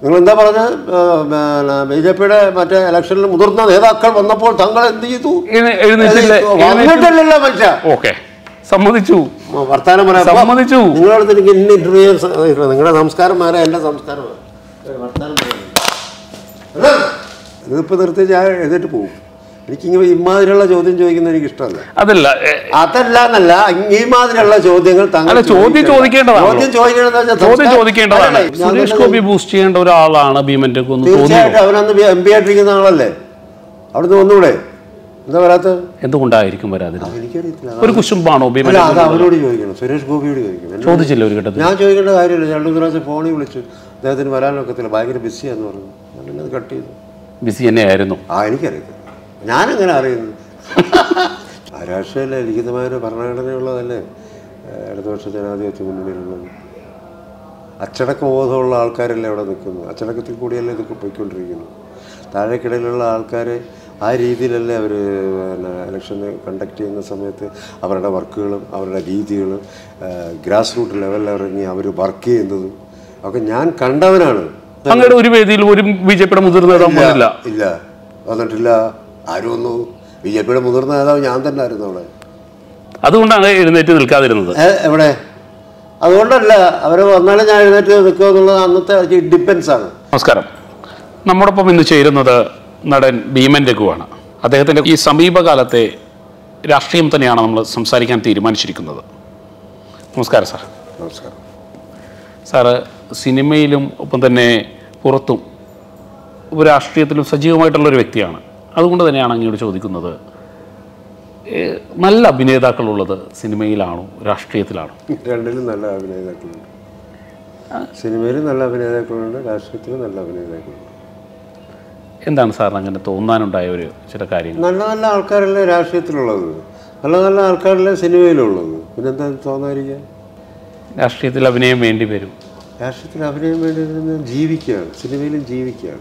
നിങ്ങൾ എന്താ പറഞ്ഞത് ബി ജെ പിയുടെ മറ്റേ ഇലക്ഷനിൽ മുതിർന്ന നേതാക്കൾ വന്നപ്പോൾ താങ്കൾ എന്ത് ചെയ്തു എഴുന്നേ- എഴുന്നേറ്റില്ല എഴുന്നേറ്റ് വന്നിട്ടില്ലല്ലോ മനുഷ്യ ഓക്കെ സമ്മതിച്ചു വർത്താനം പറയാം അപ്പൊ സമ്മതിച്ചു. നിങ്ങളടുത്ത് എനിക്ക് ഇന്ന ഇന്റർവ്യൂ നിങ്ങളുടെ സംസ്കാരം വേറെ എൻ്റെ സംസ്കാരം വേറെ. ഒരു വർത്താനം പറയാം. അല്ലേ? ഇതിപ്പോ നിർത്തി ഞാൻ എഴുതിട്ട് പോകും എനിക്കിങ്ങനെ ഇമാതിരിയുള്ള ചോദ്യം ചോദിക്കുന്നത് എനിക്ക് ഇഷ്ടമല്ല അതല്ല ഏ, അതല്ല എന്നല്ല ഈ മാതിരിയുള്ള ചോദ്യങ്ങൾ താങ്കൾ അല്ല, ചോദ്യം ചോദിക്കണ്ട. ചോദിക്കേണ്ടതാണല്ലോ. ചോദ്യം ചോദിക്കേണ്ടതെന്ന് വെച്ചാൽ ചോദ്യം സംസ്കാരം- ചോദിക്കേണ്ടതാണ് അല്ലല്ല, ഞാൻ സുരേഷ് തന്നെ ഗോപി ബൂസ്റ്റ് ചെയ്യേണ്ട ഒരാളാണ് ഭീമന്റെ ഒന്ന് തോന്നുന്നു തീർച്ചയായിട്ടും അവനന്ന് എം പി ആയിട്ടിരിക്കുന്ന ആളല്ലേ അവിടുന്ന് വന്നൂടെ എന്താ വരാത്ത എന്തുകൊണ്ടായിരിക്കും വരാതിരുന്നത് എനിക്കറിയത്തില്ല ഒരു കുശുംബാണോ ഭീമൻ അല്ല അത് അവരോട് ചോദിക്കണം സുരേഷ് ഗോപിയോട് ചോദിക്കണം എന്നോട് ചോദിച്ചില്ല ഒരു ഘട്ടത്തിൽ ഞാൻ ചോദിക്കേണ്ട കാര്യമില്ല രണ്ടു മൂന്ന് പ്രാവശ്യം ഫോണിൽ വിളിച്ചു അദ്ദേഹത്തിന് വരാനൊക്കത്തില്ല ഭയങ്കര ബിസിയാന്ന് പറഞ്ഞു ഞാൻ പിന്നെ അത് കട്ട് ചെയ്തു ബിസി തന്നെയായിരുന്നു ആ എനിക്കറിയത്തില്ല ഞാനെങ്ങനെ അറിയുന്നു ആ രാഷ്ട്രീയമല്ലേ ലിഖിതമായ ഒരു ഭരണഘടനയുള്ളതല്ലേ ഏഹ് ഇടതുപക്ഷ ജനാധിപത്യ മുന്നണിയിലുള്ളത് അച്ചടക്ക ബോധമുള്ള ആൾക്കാരല്ലേ അവിടെ നിൽക്കുന്നത് അച്ചടക്കത്തിൽ കൂടിയല്ലേ ഇതൊക്കെ പോയിക്കൊണ്ടിരിക്കുന്നു താഴേക്കിടയിലുള്ള ആൾക്കാർ ആ രീതിയിലല്ലേ അവർ പിന്നെ ഇലക്ഷൻ കണ്ടക്ട് ചെയ്യുന്ന സമയത്ത് അവരുടെ വർക്കുകളും അവരുടെ രീതികളും ഗ്രാസ് റൂട്ട് ലെവലിൽ ഇറങ്ങി അവർ വർക്ക് ചെയ്യുന്നതും ഒക്കെ ഞാൻ കണ്ടവനാണ് അങ്ങയുടെ ഒരു വേദിയിൽ ഒരു ബി ജെ പിയുടെ മുതിർന്ന നേതാവ് വന്നില്ല ഇല്ല വന്നിട്ടില്ല ആരും വന്നു ബി ജെ പിയുടെ മുതിർന്ന നേതാവ് ഞാൻ തന്നെ ആയിരുന്നു അവിടെ അതുകൊണ്ടാണ് എഴുന്നേറ്റ് നിൽക്കാതിരുന്നത് ഏ, എവിടെ അതുകൊണ്ടല്ല അവർ വന്നാലും ഞാൻ എഴുന്നേറ്റ് നിൽക്കുക എന്നുള്ളത് അന്നത്തെ ഡിപ്പെൻസ് ആണ് നമസ്കാരം നമ്മോടൊപ്പം ഇന്ന് ചേരുന്നത് നടൻ ഭീമൻ രഘുവാണ് അദ്ദേഹത്തിൻ്റെ ഈ സമീപകാലത്തെ രാഷ്ട്രീയം തന്നെയാണ് നമ്മൾ സംസാരിക്കാൻ തീരുമാനിച്ചിരിക്കുന്നത് നമസ്കാരം സാർ നമസ്കാരം സാറ് സിനിമയിലും ഒപ്പം തന്നെ പുറത്തും ഒരു രാഷ്ട്രീയത്തിലും സജീവമായിട്ടുള്ള ഒരു വ്യക്തിയാണ് അതുകൊണ്ട് തന്നെയാണ് അങ്ങോട്ട് ചോദിക്കുന്നത് ഏ, നല്ല അഭിനേതാക്കളുള്ളത് സിനിമയിലാണോ രാഷ്ട്രീയത്തിലാണോ രണ്ടിലും നല്ല അഭിനേതാക്കളുണ്ട് സിനിമയിലും നല്ല അഭിനേതാക്കളുണ്ട് രാഷ്ട്രീയത്തിലും നല്ല അഭിനേതാക്കളുണ്ട് എന്താണ് സാറിന് അങ്ങനെ തോന്നാനുണ്ടായ ഒരു ചില കാര്യങ്ങൾ നല്ല നല്ല ആൾക്കാരല്ലേ രാഷ്ട്രീയത്തിലുള്ളത് നല്ല നല്ല ആൾക്കാരല്ലേ സിനിമയിലുള്ളത് പിന്നെന്താ തോന്നാതിരിക്കുക രാഷ്ട്രീയത്തിൽ അഭിനയം വേണ്ടി വരും രാഷ്ട്രീയത്തിൽ അഭിനയം വേണ്ടി വരുന്നത് ജീവിക്കുകയാണ് സിനിമയിലും ജീവിക്കുകയാണ്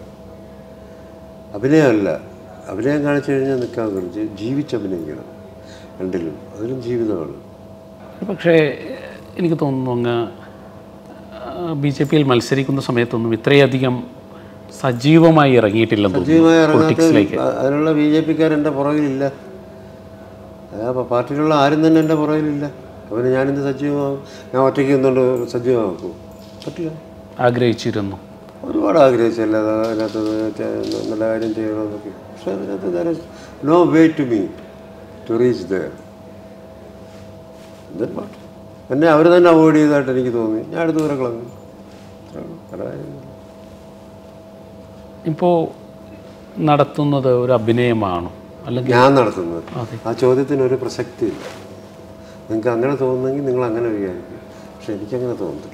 അഭിനയമല്ല അഭിനയം കാണിച്ചു കഴിഞ്ഞാൽ നിൽക്കാൻ കഴിയും ജീവിച്ച് അഭിനയിക്കണം രണ്ടിലും അതിലും ജീവിതമാണ് പക്ഷേ എനിക്ക് തോന്നുന്നു അങ്ങ് ബി ജെ പിയിൽ മത്സരിക്കുന്ന സമയത്തൊന്നും ഇത്രയധികം സജീവമായി ഇറങ്ങിയിട്ടില്ലെന്ന് സജീവമായി തോന്നുന്നു ഇറങ്ങാത്ത പൊളിറ്റിക്സിലേക്ക് അ- അതിനുള്ള ബി ജെ പിക്കാർ എൻ്റെ പുറകിലില്ല ആ പ- പാർട്ടിയിലുള്ള ആരും തന്നെ എൻ്റെ പുറകിലില്ല അവന് ഞാനിന്ന് സജീവമാകും ഞാൻ ഒറ്റയ്ക്ക് നിന്നുകൊണ്ട് സജീവമാക്കും പറ്റില്ല ആഗ്രഹിച്ചിരുന്നു ഒരുപാട് ആഗ്രഹിച്ചല്ല അത് അതിനകത്ത് ചെ- നല്ല കാര്യം ചെയ്യണമെന്നൊക്കെ പക്ഷെ അതിനകത്ത് no way to me to reach the എന്നെ അവർ തന്നെ അവോയ്ഡ് ചെയ്തതായിട്ട് എനിക്ക് തോന്നി ഞാൻ അടുത്ത് ദൂരെ കളഞ്ഞു അത്രേ ഉള്ളൂ. വേറെ കാര്യമൊന്നുമില്ല. ഇപ്പോൾ നടത്തുന്നത് ഒരു അഭിനയമാണോ അല്ലെങ്കിൽ ഞാൻ നടത്തുന്നത് അതെ. ആ ചോദ്യത്തിന് ഒരു പ്രസക്തിയില്ല നിങ്ങൾക്ക് അങ്ങനെ തോന്നുന്നെങ്കിൽ നിങ്ങൾ അങ്ങനെ വിചാരിക്കും പക്ഷെ എനിക്കങ്ങനെ തോന്നുന്നില്ല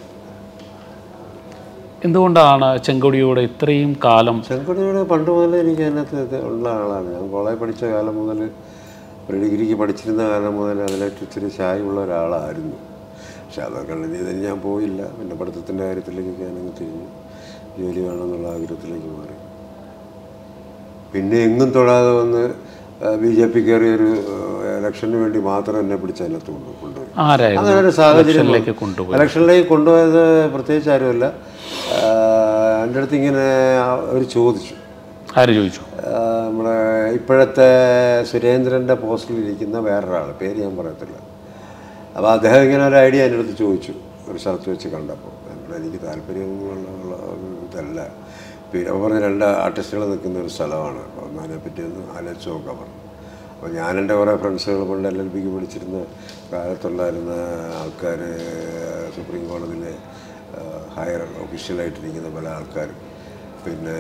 എന്തുകൊണ്ടാണ് ചെങ്കൊടിയോട് ഇത്രയും കാലം ചെങ്കൊടിയുടെ പണ്ട് മുതലേ എനിക്ക് അതിനകത്ത് ഇത് ഉള്ള ആളാണ് ഞാൻ കോളേജ് പഠിച്ച കാലം മുതൽ ഒരു ഡിഗ്രിക്ക് പഠിച്ചിരുന്ന കാലം മുതൽ അതിലേക്ക് ഇച്ചിരി ചായവുള്ള ഒരാളായിരുന്നു പക്ഷെ അതൊക്കെ ചെയ്ത് ഞാൻ പോയില്ല പിന്നെ പഠിത്തത്തിൻ്റെ കാര്യത്തിലേക്ക് ഞാനങ്ങ് തിരിഞ്ഞു ജോലി വേണമെന്നുള്ള ആഗ്രഹത്തിലേക്ക് മാറി പിന്നെ എങ്ങും തൊടാതെ വന്ന് ബി ജെ പി കയറിയൊരു ഇലക്ഷന് വേണ്ടി മാത്രം എന്നെ പിടിച്ച് അതിനകത്ത് കൊണ്ടു കൊണ്ടുപോയി അങ്ങനെ ആരായിരുന്നു ഒരു സാഹചര്യം ഇലക്ഷനിലേക്ക് കൊണ്ടുപോയി ഇലക്ഷനിലേക്ക് കൊണ്ടുപോയത് പ്രത്യേകിച്ച് ആരുമല്ല എൻ്റെ അടുത്ത് ഇങ്ങനെ അവർ ചോദിച്ചു ആര് ചോദിച്ചു ആ, നമ്മുടെ ഇപ്പോഴത്തെ സുരേന്ദ്രൻ്റെ പോസ്റ്റിലിരിക്കുന്ന വേറൊരാൾ പേര് ഞാൻ പറയത്തില്ല അപ്പോൾ അദ്ദേഹം ഇങ്ങനെ ഒരു ഐഡിയ എൻ്റെ അടുത്ത് ചോദിച്ചു ഒരു സ്ഥലത്ത് വെച്ച് കണ്ടപ്പോൾ അപ്പോൾ എനിക്ക് താല്പര്യമൊന്നുമുള്ള ഒരു ഇതല്ല പിന്നെ അപ്പോൾ പറഞ്ഞ രണ്ട് ആർട്ടിസ്റ്റുകൾ നിൽക്കുന്ന ഒരു സ്ഥലമാണ് അപ്പോൾ ഒന്ന് അതിനെപ്പറ്റി ഒന്ന് ആലോചിച്ച് നോക്കാൻ പറഞ്ഞു അപ്പോൾ ഞാൻ എൻ്റെ കുറേ ഫ്രണ്ട്സുകൾ കൊണ്ട് എൽ എൽ പിക്ക് പഠിച്ചിരുന്ന കാലത്തുണ്ടായിരുന്ന ആൾക്കാർ സുപ്രീം കോടതിയിലെ ഹയർ ഒഫീഷ്യലായിട്ടിരിക്കുന്ന പല ആൾക്കാരും പിന്നെ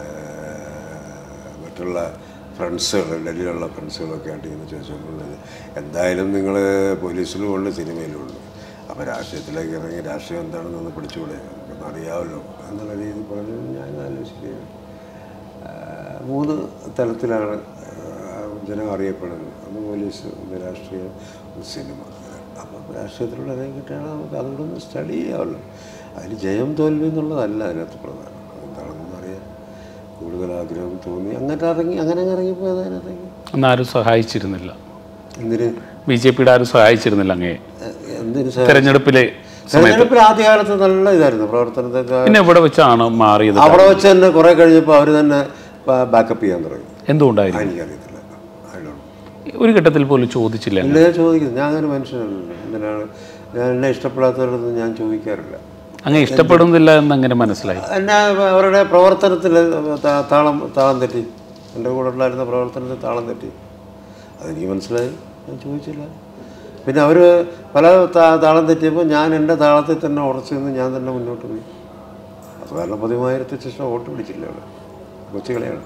മറ്റുള്ള ഫ്രണ്ട്സുകൾ ഡൽഹിയിലുള്ള ഫ്രണ്ട്സുകളൊക്കെ ആയിട്ട് ഇങ്ങനെ ചോദിച്ചുകൊണ്ടുള്ളത് എന്തായാലും നിങ്ങൾ പോലീസിലും ഉണ്ട് സിനിമയിലും ഉണ്ട് അപ്പോൾ രാഷ്ട്രീയത്തിലേക്ക് ഇറങ്ങി രാഷ്ട്രീയം എന്താണെന്നൊന്ന് പഠിച്ചുകൂടെ നമുക്കൊന്ന് അറിയാമല്ലോ എന്നുള്ള രീതിയിൽ പറഞ്ഞു ഞാൻ ആലോചിക്കുകയാണ് ആ, മൂന്ന് തലത്തിലാണ് ആ, ജനം അറിയപ്പെടുന്നത് ഒന്ന് പോലീസ് ഒന്ന് രാഷ്ട്രീയം ഒന്ന് സിനിമ അപ്പം രാഷ്ട്രീയത്തിലുള്ള ഇറങ്ങി കിട്ടിയാൽ നമുക്ക് അതുകൊണ്ടൊന്ന് സ്റ്റഡി ചെയ്യാമല്ലോ അതിൽ ജയം തോൽവി എന്നുള്ളതല്ല അതിനകത്ത് പ്രധാനം എന്താണെന്ന് അറിയാൻ കൂടുതൽ ആഗ്രഹം തോന്നി അങ്ങനെ ഇറങ്ങി അങ്ങനെ അങ്ങ് ഇറങ്ങിപ്പോയത് അതിനിറങ്ങി അന്ന് ആരും സഹായിച്ചിരുന്നില്ല എന്തിന് ബി ജെ പിയുടെ ആരും സഹായിച്ചിരുന്നില്ല അങ്ങേ എ- എന്തിന് സഹാ- തെരഞ്ഞെടുപ്പിലെ തെരഞ്ഞെടുപ്പിൽ ആദ്യകാലത്ത് നല്ല ഇതായിരുന്നു പ്രവർത്തനത്തെ പിന്നെ എവിടെ വെച്ചാണ് മാറിയത് അവിടെ വെച്ച് തന്നെ കുറെ കഴിഞ്ഞപ്പോൾ അവർ തന്നെ ബാക്കപ്പ് ചെയ്യാൻ തുടങ്ങി എന്തുകൊണ്ടായിരുന്നു എനിക്കറിയത്തില്ല I don't know. ഒരു ഘട്ടത്തിൽ പോലും ചോദിച്ചില്ല ഇല്ല ഞാൻ ചോദിക്കുന്നു ഞാൻ അങ്ങനെ മനുഷ്യനല്ലല്ലോ എന്തിനാണ് ഞാൻ എന്നെ ഇഷ്ടപ്പെടാത്തവരൊന്നും ഞാൻ ചോദിക്കാറില്ല അങ്ങനെ ഇഷ്ടപ്പെടുന്നില്ല എന്ന് അങ്ങനെ മനസ്സിലായി എന്നെ അവരുടെ പ്രവർത്തനത്തിൽ താ- താളം താളം തെറ്റി എൻ്റെ കൂടെ ഉണ്ടായിരുന്ന പ്രവർത്തനത്തിൽ താളം തെറ്റി അതെനിക്ക് മനസ്സിലായി ഞാൻ ചോദിച്ചില്ല പിന്നെ അവർ പല താ- താളം തെറ്റിയപ്പോൾ ഞാൻ എൻ്റെ താളത്തിൽ തന്നെ ഉറച്ചു നിന്ന് ഞാൻ തന്നെ മുന്നോട്ട് പോയി അത് കാരണം പതിമൂവായിരത്തി ശേഷം വോട്ട് പിടിച്ചില്ല അവിടെ കൊച്ചുകളെയാണ്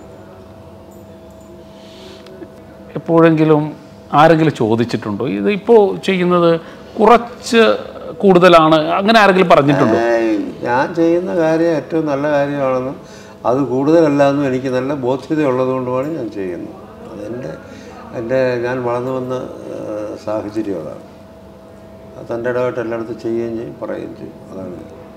എപ്പോഴെങ്കിലും ആരെങ്കിലും ചോദിച്ചിട്ടുണ്ടോ ഇത് ഇപ്പോൾ ചെയ്യുന്നത് കുറച്ച് കൂടുതലാണ് അങ്ങനെ ആരെങ്കിലും പറഞ്ഞിട്ടുണ്ടോ ഏയ്, ഞാൻ ചെയ്യുന്ന കാര്യം ഏറ്റവും നല്ല കാര്യമാണെന്നും അത് കൂടുതലല്ല എന്നും എനിക്ക് നല്ല ബോധ്യതയുള്ളത് കൊണ്ടുമാണ് ഞാൻ ചെയ്യുന്നത് അതെൻ്റെ എൻ്റെ ഞാൻ വളർന്നു വന്ന ഏഹ്, സാഹചര്യം അതാണ് അത് തൻ്റെ ഇടമായിട്ട് എല്ലായിടത്തും ചെയ്യുകയും ചെയ്യും പറയുകയും ചെയ്യും അതാണ്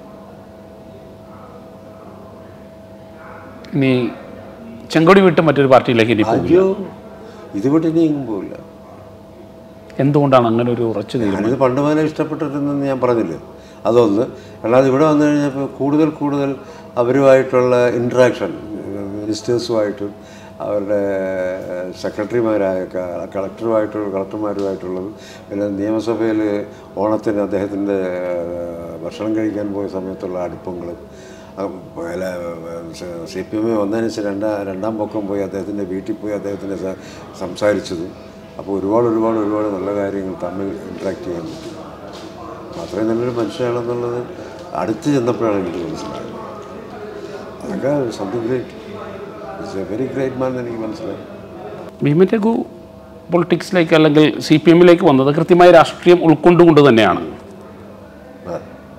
ഇനി ചെങ്കൊടി വിട്ട് മറ്റൊരു പാർട്ടിയിലേക്ക് ഇനി പോകും അയ്യോ ഇത് വിട്ട് ഇനി എങ്ങും പോവില്ല എന്തുകൊണ്ടാണ് അങ്ങനെ ഒരു ഉറച്ചു തീരുമാനം ഞാനിത് പണ്ട് മുതലേ ഇഷ്ടപ്പെട്ടിരുന്നെന്ന് ഞാൻ പറഞ്ഞില്ലേ അതൊന്ന് അല്ലാതെ ഇവിടെ വന്നു കഴിഞ്ഞപ്പോൾ കൂടുതൽ കൂടുതൽ അവരുമായിട്ടുള്ള ഇൻട്രാക്ഷൻ മിനിസ്റ്റേഴ്സുമായിട്ടും അവരുടെ സെക്രട്ടറിമാരായ ക- കളക്ടറുമായിട്ടുള്ള കളക്ടർമാരുമായിട്ടുള്ളത് പിന്നെ നിയമസഭയിൽ ഓണത്തിന് അദ്ദേഹത്തിൻ്റെ ഭക്ഷണം കഴിക്കാൻ പോയ സമയത്തുള്ള അടുപ്പങ്ങളും സി പി എം വന്നതിന് ശേഷം രണ്ടാം രണ്ടാം പൊക്കം പോയി അദ്ദേഹത്തിൻ്റെ വീട്ടിൽ പോയി അദ്ദേഹത്തിൻ്റെ സ- സംസാരിച്ചതും അപ്പോൾ ഒരുപാട് ഒരുപാട് ഒരുപാട് നല്ല കാര്യങ്ങൾ തമ്മിൽ ഇൻട്രാക്ട് ചെയ്യാൻ പറ്റും അത്രയും നല്ലൊരു മനുഷ്യനാണെന്നുള്ളത് അടുത്ത് ചെന്നപ്പോഴാണ് എനിക്ക് മനസ്സിലായത് അതൊക്കെ something great it's a very great man എനിക്ക് മനസ്സിലായി ഭീമൻ രഘു പൊളിറ്റിക്സിലേക്ക് അല്ലെങ്കിൽ സി പി എമ്മിലേക്ക് വന്നത് കൃത്യമായ രാഷ്ട്രീയം ഉൾക്കൊണ്ടുകൊണ്ട് തന്നെയാണ് ആ.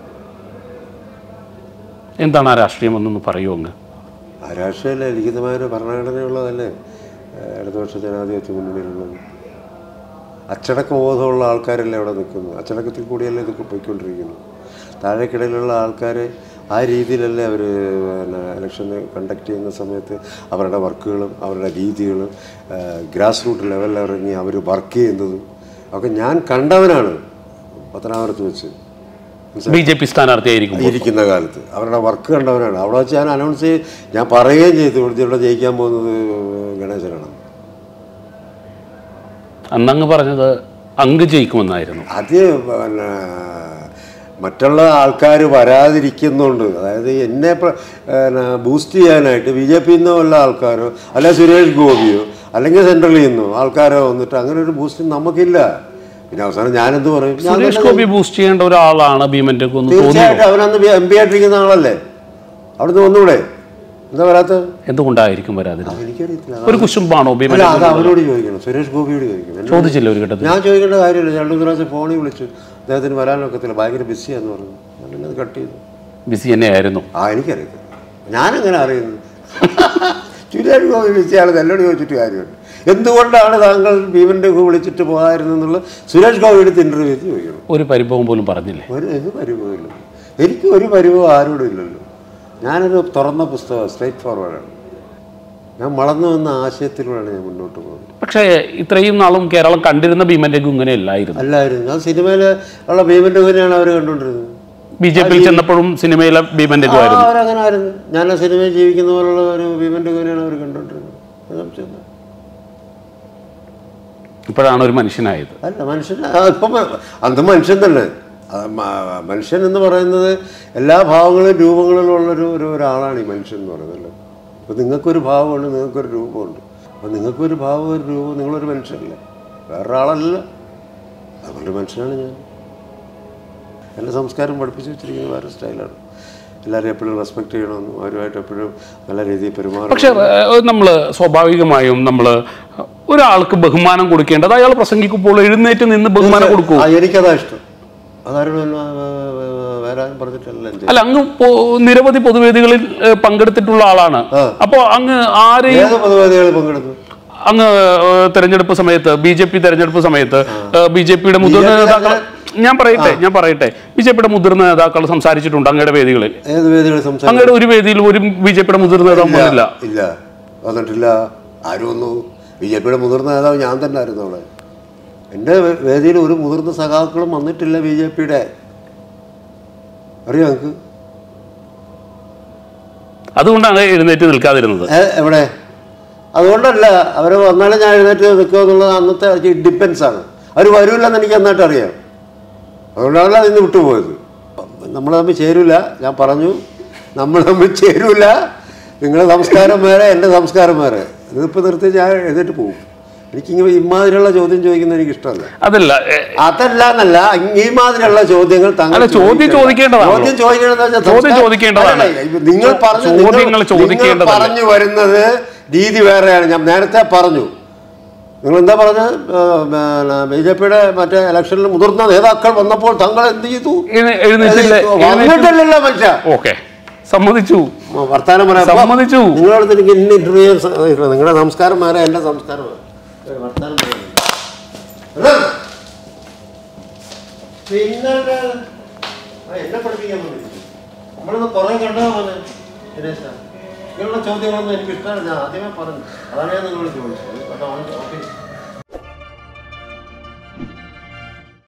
എന്താണ് ആ രാഷ്ട്രീയം എന്നൊന്ന് പറയൂ അങ്ങ് ആ രാഷ്ട്രീയത്തിലെ ലിഖിതമായൊരു ഭരണഘടനയുള്ളതല്ലേ ഏഹ് ഇടതുപക്ഷ ജനാധിപത്യ മുന്നണിയിലുള്ളത് അച്ചടക്ക ബോധമുള്ള ആൾക്കാരല്ലേ അവിടെ നിൽക്കുന്നത് അച്ചടക്കത്തിൽ കൂടിയല്ലേ ഇതൊക്കെ പോയിക്കൊണ്ടിരിക്കുന്നു താഴേക്കിടയിലുള്ള ആൾക്കാർ ആ രീതിയിലല്ലേ അവർ പിന്നെ ഇലക്ഷൻ കണ്ടക്ട് ചെയ്യുന്ന സമയത്ത് അവരുടെ വർക്കുകളും അവരുടെ രീതികളും ഗ്രാസ് റൂട്ട് ലെവലിൽ ഇറങ്ങി അവർ വർക്ക് ചെയ്യുന്നതും ഒക്കെ ഞാൻ കണ്ടവനാണ് പത്തനാപുരത്ത് വെച്ച് ബി ജെ പി സ്ഥാനാർത്ഥിയായിരിക്കും ഇരിക്കുന്ന കാലത്ത് അവരുടെ വർക്ക് കണ്ടവരാണ് അവിടെ വെച്ച് ഞാൻ അനൗൺസ് ചെയ്ത് ഞാൻ പറയുകയും ചെയ്തു ഇവിടുത്തെ ഇവിടെ ജയിക്കാൻ പോകുന്നത് ഗണേശനാണ് അന്നങ്ങ് പറഞ്ഞത് അങ്ക് ജയിക്കുമെന്നായിരുന്നു അത് പിന്നെ മറ്റുള്ള ആൾക്കാർ വരാതിരിക്കുന്നുണ്ട് അതായത് എന്നെ പ്ര- പിന്നെ ബൂസ്റ്റ് ചെയ്യാനായിട്ട് ബി ജെ പിയിൽ നിന്നോ വല്ല ആൾക്കാരോ അല്ലെ സുരേഷ് ഗോപിയോ അല്ലെങ്കിൽ സെൻട്രലിൽ നിന്നോ ആൾക്കാരോ വന്നിട്ട് അങ്ങനെ ഒരു ബൂസ്റ്റ് നമുക്കില്ല പിന്നെ അവസാനം ഞാനെന്ത് പറയും ഞാൻ സുരേഷ് ഗോപി ബൂസ്റ്റ് ചെയ്യേണ്ട ഒരാളാണ് ഭീമൻ രഘു എന്ന് തോന്നി തീർച്ചയായിട്ടും അവനന്ന് എം പി ആയിട്ടിരിക്കുന്ന ആളല്ലേ അവിടുന്ന് വന്നൂടെ എന്താ വരാത്തത് എന്തുകൊണ്ടായിരിക്കും വരാതിരുന്നത് എനിക്കറിയത്തില്ല ഒരു കുശുംബാണോ ഭീമൻ അല്ല അത് അവനോട് ചോദിക്കണം സുരേഷ് ഗോപിയോട് ചോദിക്കണം എന്നോട് ചോദിച്ചില്ല ഒരു ഘട്ടത്തിൽ ഞാൻ ചോദിക്കേണ്ട കാര്യമില്ല രണ്ടു മൂന്ന് പ്രാവശ്യം ഫോണിൽ വിളിച്ചു അദ്ദേഹത്തിന് വരാനൊക്കത്തില്ല ഭയങ്കര ബിസിയാന്ന് പറഞ്ഞു ഞാൻ പിന്നെ അത് കട്ട് ചെയ്തു ബിസി തന്നെയായിരുന്നു ആ എനിക്കറിയത്തില്ല ഞാനെങ്ങനെ അറിയുന്നത് സുരേഷ് ഗോപി വിളിച്ചയാൾ എന്നോട് ചോദിച്ചിട്ട് കാര്യമുണ്ട് എന്തുകൊണ്ടാണ് താങ്കൾ ഭീമൻ്റെ വിളിച്ചിട്ട് പോകാതിരുന്നെന്നുള്ള സുരേഷ് ഗോപിയുടെ ഇൻ്റർവ്യൂ ചെയ്ത് ചോദിക്കണം ഒരു പരിഭവം പോലും പറഞ്ഞില്ലേ ഒരു ഒരു പരിഭവമില്ല എനിക്ക് ഒരു പരിഭവം ആരോടും ഇല്ലല്ലോ ഞാനൊരു തുറന്ന പുസ്തകം സ്ട്രേറ്റ് ഫോർവേഡാണ് ഞാൻ വളർന്നു വന്ന ആശയത്തിലൂടെയാണ് ഞാൻ മുന്നോട്ട് പോകുന്നത് പക്ഷേ ഇത്രയും നാളും കേരളം കണ്ടിരുന്ന ഭീമൻ രഘു ഇങ്ങനെ അല്ലായിരുന്നു അല്ലായിരുന്നു ആ സിനിമയിൽ ഉള്ള ഭീമൻ്റെ തന്നെയാണ് അവർ കണ്ടുകൊണ്ടിരുന്നത് ബി ജെ പിയിൽ ചെന്നപ്പോഴും സിനിമയിലെ ഭീമൻ രഘു ആ, ആയിരുന്നു അവരങ്ങനെ ആയിരുന്നു ഞാൻ ആ സിനിമയിൽ ജീവിക്കുന്ന പോലുള്ള ഒരു ഭീമൻ്റെ തന്നെയാണ് അവർ കണ്ടുകൊണ്ടിരുന്നത് അത് സംശയമില്ല. ഇപ്പോഴാണ് ഒരു മനുഷ്യനായത് അല്ല മനുഷ്യൻ ആ, ഇപ്പം അന്ന് മനുഷ്യൻ തന്നെ ആ, മ- മനുഷ്യൻ എന്ന് പറയുന്നത് എല്ലാ ഭാവങ്ങളും രൂപങ്ങളിലും ഉള്ളൊരു ഒരു ഒരാളാണ് ഈ മനുഷ്യൻ എന്ന് പറയുന്നത് അപ്പോൾ നിങ്ങൾക്കൊരു ഭാവമുണ്ട് നിങ്ങൾക്കൊരു രൂപമുണ്ട് അപ്പോൾ നിങ്ങൾക്കൊരു ഭാവം ഒരു രൂപം നിങ്ങളൊരു മനുഷ്യനല്ലേ വേറൊരാളല്ല അതുകൊണ്ട് മനുഷ്യനാണ് ഞാൻ എൻ്റെ സംസ്കാരം പഠിപ്പിച്ച് വെച്ചിരിക്കുന്നത് വേറെ സ്റ്റൈലാണ് എല്ലാവരും എപ്പോഴും റെസ്പെക്ട് ചെയ്യണമെന്നും അവരുമായിട്ട് എപ്പോഴും നല്ല രീതിയിൽ പെരുമാറണം പക്ഷെ നമ്മൾ സ്വാഭാവികമായും നമ്മൾ ഒരാൾക്ക് ബഹുമാനം കൊടുക്കേണ്ടത് അയാൾ പ്രസംഗിക്കുമ്പോൾ എഴുന്നേറ്റ് നിന്ന് ബഹുമാനം കൊടുക്കൂ ആ, എനിക്കതാ ഇഷ്ടം അതാരും വേറെ ആരും പറഞ്ഞിട്ടല്ല ഞാൻ ചെയ്യുന്നത്. അല്ല അങ്ങ് പൊ- നിരവധി പൊതുവേദികളിൽ ഏഹ്, പങ്കെടുത്തിട്ടുള്ള ആളാണ് അപ്പോൾ അങ്ങ് ആരെയും ഏത് പൊതുവേദികളിൽ പങ്കെടുത്തു അങ്ങ് ഏഹ്, തെരഞ്ഞെടുപ്പ് സമയത്ത് ബി ജെ പി തെരഞ്ഞെടുപ്പ് സമയത്ത് ബി ജെ പിയുടെ മുതിർന്ന നേതാക്കൾ ഞാൻ പറയട്ടെ ഞാൻ പറയട്ടെ ബി ജെ പിയുടെ മുതിർന്ന നേതാക്കൾ സംസാരിച്ചിട്ടുണ്ട് അങ്ങയുടെ വേദികളിൽ ഏത് വേദികളിൽ സംസാരിച്ചു അങ്ങയുടെ ഒരു വേദിയിൽ ഒരു ബി ജെ പിയുടെ മുതിർന്ന നേതാവ് വന്നില്ല ഇല്ല വന്നിട്ടില്ല ആരും വന്നു ബി ജെ പിയുടെ മുതിർന്ന നേതാവ് ഞാൻ തന്നെ ആയിരുന്നു അവിടെ എൻ്റെ വേ- വേദിയിൽ ഒരു മുതിർന്ന സഖാക്കളും വന്നിട്ടില്ല ബി ജെ പിയുടെ അറിയാം ഞങ്ങൾക്ക് അതുകൊണ്ടാണ് എഴുന്നേറ്റ് നിൽക്കാതിരുന്നത് ഏ, എവിടെ അതുകൊണ്ടല്ല അവർ വന്നാലും ഞാൻ എഴുന്നേറ്റ് നിൽക്കുക എന്നുള്ളത് അന്നത്തെ ഡിപ്പെൻസ് ആണ് അവർ വരൂല്ലെന്ന് എനിക്ക് നന്നായിട്ട് അറിയാം അതുകൊണ്ടാണല്ലോ ഇന്ന് വിട്ടുപോയത് നമ്മൾ തമ്മിൽ ചേരൂല ഞാൻ പറഞ്ഞു നമ്മൾ തമ്മിൽ ചേരൂല നിങ്ങളുടെ സംസ്കാരം വേറെ എൻ്റെ സംസ്കാരം വേറെ ഇതിപ്പോൾ നിർത്തി ഞാൻ എഴുന്നേറ്റ് പോകും എനിക്കിങ്ങനെ ഇമാതിരിയുള്ള ചോദ്യം ചോദിക്കുന്നത് എനിക്ക് ഇഷ്ടമല്ല അതല്ല ഏ, അതല്ല എന്നല്ല ഈ മാതിരിയുള്ള ചോദ്യങ്ങൾ താങ്കൾ അല്ല, ചോദ്യം ചോദിക്കേണ്ട. ചോദിക്കേണ്ടതാണല്ലോ. ചോദ്യം ചോദിക്കേണ്ടതെന്ന് വെച്ചാൽ ചോദ്യം സംസ്കാരം- ചോദിക്കേണ്ടതാണ്. അല്ലല്ല, ഇപ്പൊ നിങ്ങൾ പറഞ്ഞു ചോദ്യങ്ങൾ നിങ്ങൾ- നിങ്ങൾ ചോദിക്കേണ്ടതല്ലേ? പറഞ്ഞു വരുന്നത് രീതി വേറെയാണ് ഞാൻ നേരത്തെ പറഞ്ഞു നിങ്ങൾ എന്താ പറഞ്ഞത് ബി ജെ പിയുടെ മറ്റേ ഇലക്ഷനിൽ മുതിർന്ന നേതാക്കൾ വന്നപ്പോൾ താങ്കൾ എന്ത് ചെയ്തു എഴുന്നേ- എഴുന്നേറ്റില്ല എഴുന്നേറ്റ് വന്നിട്ടില്ലല്ലോ മനുഷ്യ ഓക്കെ സമ്മതിച്ചു വർത്താനം പറയാം സമ്മതിച്ചു. നിങ്ങളടുത്ത് എനിക്ക് ഇന്ന ഇന്റർവ്യൂ നിങ്ങളുടെ സംസ്കാരം വേറെ എൻ്റെ സംസ്കാരം വേറെ. ഒരു വർത്താനം പറയാം. അല്ലേ? പിന്നെ ആ, എന്നെ പഠിപ്പിക്കാൻ വേണ്ടി നമ്മളിന്ന് കുറേ കണ്ടാ പോലെ ദിനേശ ഇങ്ങനെയുള്ള ചോദ്യങ്ങളൊന്നും എനിക്ക് ഇഷ്ടമല്ല ഞാൻ ആദ്യമേ പറഞ്ഞു അതാണ് ഞാൻ നിങ്ങളോട് ചോദിച്ചത് കേട്ടോ ഓക്കെ